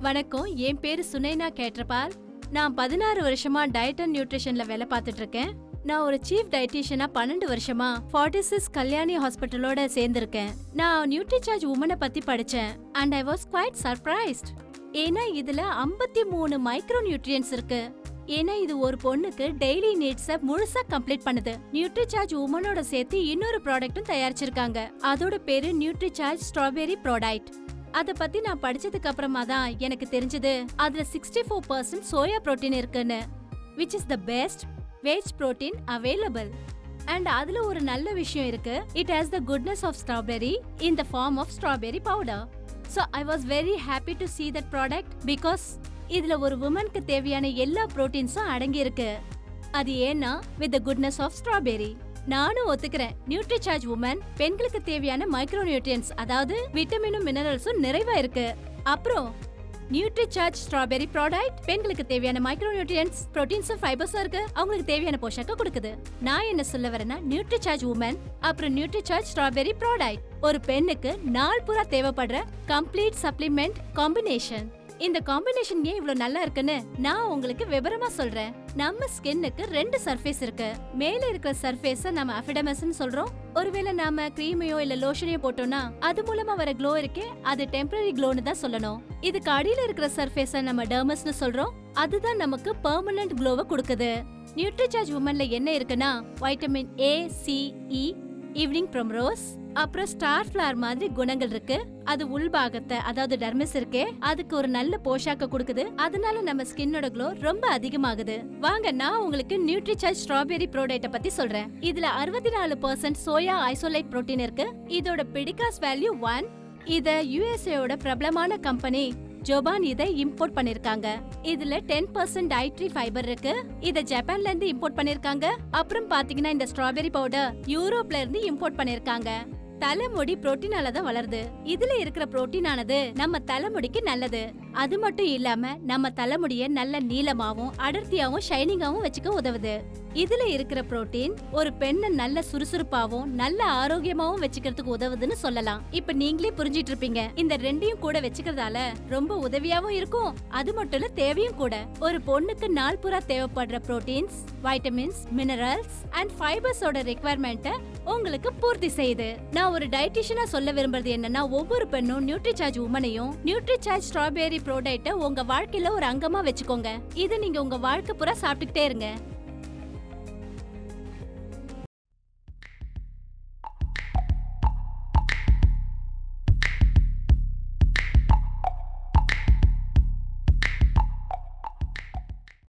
வணக்கம் என் பேரு சுனைனா கேட்ரபால் நான் பதினாறு வருஷமா டயட் அண்ட் நியூட்ரிஷன்ல வேலை பார்த்துட்டு இருக்கேன் நான் ஒரு சீஃப் டயட்டீஷியனா பன்னெண்டு வருஷமா ஃபார்ட்டி சிக்ஸ் கல்யாணி ஹாஸ்பிட்டலோட சேர்ந்திருக்கேன் நான் நியூட்ரிசார்ஜ் உமனை பத்தி படிச்சேன் and I was quite surprised ஏன்னா இதுல ஐம்பத்தி மூணு மைக்ரோ நியூட்ரியன்ஸ் இருக்கு ஏன்னா இது ஒரு பொண்ணுக்கு டெய்லி நீட்ஸ முழுசா கம்ப்ளீட் பண்ணுது நியூட்ரிசார்ஜ் உமனோட சேர்த்து இன்னொரு ப்ராடக்ட்டும் தயாரிச்சிருக்காங்க அதோட பேரு நியூட்ரிசார்ஜ் ஸ்ட்ராபெரி ப்ராடக்ட் அத பத்தி நான் படிச்சதுக்கு அப்புறமா தான் எனக்கு தெரிஞ்சது அதுல sixty four percent soya protein இருக்குன்னு which is the best veg protein available and அதுல ஒரு நல்ல விஷயம் இருக்கு it has the goodness of strawberry in the form of strawberry powder so I was very happy to see that product because இதுல ஒரு உமனுக்கு தேவையான எல்லா புரோட்டீன்ஸும் அடங்கி இருக்கு அது ஏன்னா with the goodness of strawberry நானும் ஒத்துக்கிறேன் நியூட்ரிசார்ஜ் உமன் பெண்களுக்கு தேவையான மைக்ரோ நியூட்ரியன்ஸ் அதாவது விட்டமினும் மினரல்ஸும் நிறைவா இருக்கு அப்புறம் நியூட்ரிசார்ஜ் ஸ்ட்ராபெரி ப்ராடக்ட் பெண்களுக்கு தேவையான மைக்ரோ நியூட்ரியன்ஸ் புரோட்டீன்ஸும் ஃபைபர்ஸும் இருக்கு அவங்களுக்கு தேவையான போஷாக்க கொடுக்குது நான் என்ன சொல்ல வரேன்னா நியூட்ரிசார்ஜ் உமன் அப்புறம் நியூட்ரிசார்ஜ் ஸ்ட்ராபெரி ப்ராடக்ட் ஒரு பெண்ணுக்கு நாள் பூரா தேவைப்படுற கம்ப்ளீட் சப்ளிமெண்ட் காம்பினேஷன் இந்த காம்பினேஷன் ஏன் இவ்ளோ நல்லா இருக்குன்னு நான் உங்களுக்கு விவரமா சொல்றேன் நம்ம ஸ்கின்னுக்கு ரெண்டு சர்ஃபேஸ் இருக்கு மேல இருக்கிற சர்ஃபேஸ நம்ம அஃபிடமஸ்னு சொல்றோம் ஒருவேளை நாம கிரீமையோ இல்ல லோஷனையோ போட்டோம்னா அது மூலமா வர க்ளோ இருக்கே அது டெம்பரரி க்ளோன்னு தான் சொல்லணும் இதுக்கு அடியில இருக்கிற சர்ஃபேஸ நம்ம டெர்மஸ்னு சொல்றோம் அதுதான் நமக்கு பெர்மனன்ட் க்ளோவை கொடுக்குது நியூட்ரிசார்ஜ் உமன்ல என்ன இருக்குன்னா vitamin A C E evening primrose அப்புறம் ஸ்டார் ஃபிளவர் மாதிரி குணங்கள் இருக்கு அது உள்பாகத்தை அதாவது டர்மிஸ் இருக்கே அதுக்கு ஒரு நல்ல போஷாக்க கொடுக்குது அதனால நம்ம ஸ்கின்னோட க்ளோ ரொம்ப அதிகமாகுது வாங்க நான் உங்களுக்கு நியூட்ரிசார்ஜ் ஸ்ட்ராபெரி ப்ராடக்ட்ட பத்தி சொல்றேன் இதுல அறுபத்தி நாலு பர்சன்ட் சோயா ஐசோலேட் புரோட்டீன் இருக்கு இதோட பிடிகாஸ் வேல்யூ ஒன் இத யுஎஸ்ஏயோட பிரபலமான கம்பெனி ஜோபான் இதை இம்போர்ட் பண்ணிருக்காங்க இதுல டென் பர்சன்ட் டயட்ரி ஃபைபர் இருக்கு இத ஜப்பான்ல இருந்து இம்போர்ட் பண்ணிருக்காங்க அப்புறம் பாத்தீங்கன்னா இந்த ஸ்ட்ராபெரி பவுடர் யூரோப்ல இருந்து இம்போர்ட் பண்ணிருக்காங்க தலைமுடி புரோட்டீனால தான் வளருது இதுல இருக்கிற புரோட்டீன் ஆனது நம்ம தலைமுடிக்கு நல்லது அது மட்டும் இல்லாம நம்ம தலைமுடிய நல்ல நீளமாவும் அடர்த்தியாவும் ஷைனிங்காவும் வச்சுக்க உதவுது இதுல இருக்கிற புரோட்டீன் ஒரு பெண்ணை நல்ல சுறுசுறுப்பாவும் நல்ல ஆரோக்கியமாவும் வச்சுக்கிறதுக்கு உதவுதுன்னு சொல்லலாம் இப்ப நீங்களே புரிஞ்சிட்டு இருப்பீங்க இந்த ரெண்டையும் கூட வச்சுக்கிறதால ரொம்ப உதவியாவும் இருக்கும் அது மட்டும் இல்ல தேவையும் கூட ஒரு பொண்ணுக்கு நாள் பூரா தேவைப்படுற புரோட்டீன்ஸ் வைட்டமின்ஸ் மினரல்ஸ் அண்ட் ஃபைபர்ஸோட ரெக்குவயர்மெண்ட்டை உங்களுக்கு பூர்த்தி செய்யுது நான் ஒரு டயட்டிஷியனா சொல்ல விரும்புறது என்னன்னா ஒவ்வொரு பெண்ணும் நியூட்ரிசார்ஜ் உமனையும் நியூட்ரிசார்ஜ் ஸ்ட்ராபெரி ப்ராடக்ட்டை உங்க வாழ்க்கையில ஒரு அங்கமா வச்சுக்கோங்க இது நீங்க உங்க வாழ்க்கை பூரா சாப்பிட்டுக்கிட்டே இருங்க